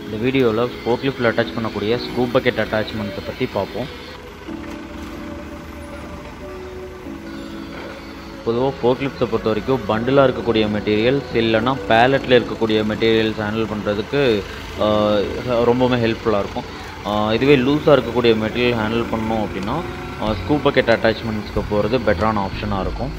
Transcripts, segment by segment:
இந்த வீடியோவில் ஃபோக்லிஃப்டில் அட்டாச் பண்ணக்கூடிய ஸ்கூப் பக்கெட் அட்டாச்மெண்ட்ஸை பற்றி பார்ப்போம் பொதுவாக ஃபோக்லிஃப்ட்ஸை பொறுத்த வரைக்கும் பண்டிலாக இருக்கக்கூடிய மெட்டீரியல்ஸ் இல்லைன்னா பேலட்டில் இருக்கக்கூடிய மெட்டீரியல்ஸ் ஹேண்டில் பண்ணுறதுக்கு ரொம்பவுமே ஹெல்ப்ஃபுல்லாக இருக்கும் ஆஹ் இதுவே லூஸாக இருக்கக்கூடிய மெட்டீரியல் ஹேண்டில் பண்ணோம் அப்படின்னா ஸ்கூப் பக்கெட் அட்டாச்மெண்ட்ஸ்க்கு போகிறது பெட்டரான ஆப்ஷனாக இருக்கும்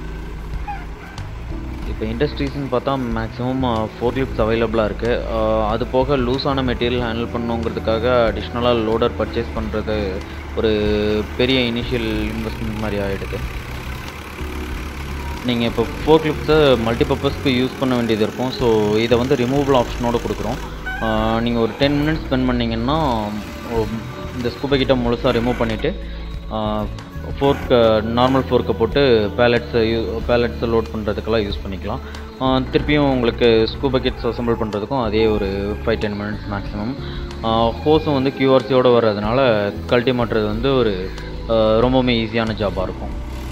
இப்போ இண்டஸ்ட்ரீஸ்னு பார்த்தா மேக்ஸிமம் ஃபோர்க்லிப்ஸ் அவைலபிளாக இருக்குது அது போக லூஸான மெட்டீரியல் ஹேண்டில் பண்ணணுங்கிறதுக்காக அடிஷ்னலாக லோடர் பர்ச்சேஸ் பண்ணுறது ஒரு பெரிய இனிஷியல் இன்வெஸ்ட்மெண்ட் மாதிரி ஆகிடுது நீங்கள் இப்போ ஃபோர்க்லிப்ஸை மல்டிபர்பஸ்க்கு யூஸ் பண்ண வேண்டியது இருக்கும் ஸோ இதை வந்து ரிமூவபிள் ஆப்ஷனோடு கொடுக்குறோம் நீங்கள் ஒரு டென் மினிட்ஸ் ஸ்பெண்ட் பண்ணிங்கன்னா இந்த ஸ்கூபை கிட்ட முழுசாக ரிமூவ் பண்ணிவிட்டு ஃபோர்க்கு நார்மல் ஃபோர்க்கை போட்டு பேலட்ஸை யூ பேலட்ஸை லோட் பண்ணுறதுக்கெல்லாம் யூஸ் பண்ணிக்கலாம் ஆஹ் திருப்பியும் உங்களுக்கு ஸ்கூ பக்கெட்ஸ் அசம்பிள் பண்ணுறதுக்கும் அதே ஒரு ஃபைவ் டென் மினிட்ஸ் மேக்ஸிமம் ஹோஸும் வந்து கியூஆர்சியோடு வர்றதுனால கழட்டி மாட்டுறது வந்து ஒரு ஆஹ் ரொம்பவுமே ஈஸியான ஜாபாக இருக்கும்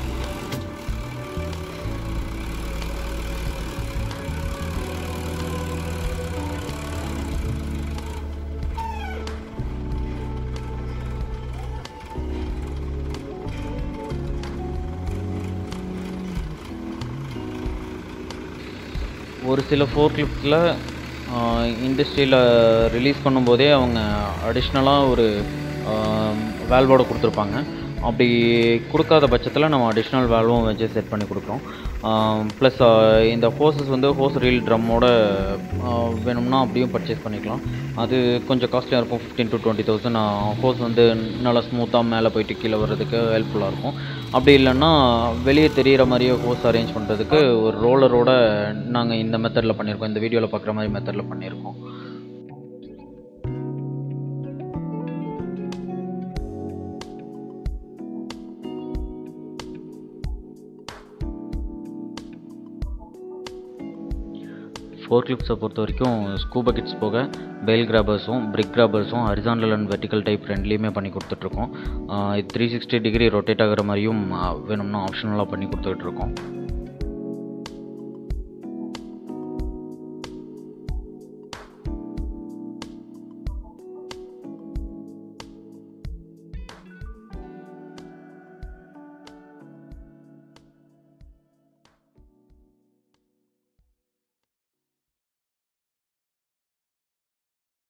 ஒரு சில ஃபோர்க்லிஃப்டில் இண்டஸ்ட்ரியில் ரிலீஸ் பண்ணும்போதே அவங்க அடிஷ்னலாக ஒரு வேல்வோட கொடுத்துருப்பாங்க அப்படி கொடுக்காத பட்சத்தில் நம்ம அடிஷ்னல் வேல்வும் வச்சு செட் பண்ணி கொடுக்குறோம் ப்ளஸ் இந்த ஹோசஸ் வந்து ஹோஸ் ரீல் ட்ரம்மோட வேணும்னா அப்படியும் பர்ச்சேஸ் பண்ணிக்கலாம் அது கொஞ்சம் காஸ்ட்லியாக இருக்கும் fifteen to twenty thousand hose வந்து நல்லா ஸ்மூத்தாக மேலே போயிட்டு கீழே வர்றதுக்கு ஹெல்ப்ஃபுல்லாக இருக்கும் அப்படி இல்லைன்னா வெளியே தெரிகிற மாதிரியே ஹோஸ் அரேஞ்ச் பண்ணுறதுக்கு ஒரு ரோலரோட நாங்கள் இந்த மெத்தடில் பண்ணியிருக்கோம் இந்த வீடியோவில் பார்க்குற மாதிரி மெத்தடில் பண்ணியிருக்கோம் ஃபோர் கிளிப்ஸை பொறுத்த வரைக்கும் ஸ்கூ பக்கெட்ஸ் போக பெல் கிராபர்ஸும் பிரிக் கிராபர்ஸும் ஹரிசாண்டல் அண்ட் வெர்டிக்கல் டைப் ரெண்டுலேயுமே பண்ணி கொடுத்துட்ருக்கோம் இது த்ரீ சிக்ஸ்டி டிகிரி ரொட்டேட் ஆகிற மாதிரியும் வேணும்னா ஆப்ஷனலாக பண்ணி கொடுத்துட்ருக்கோம்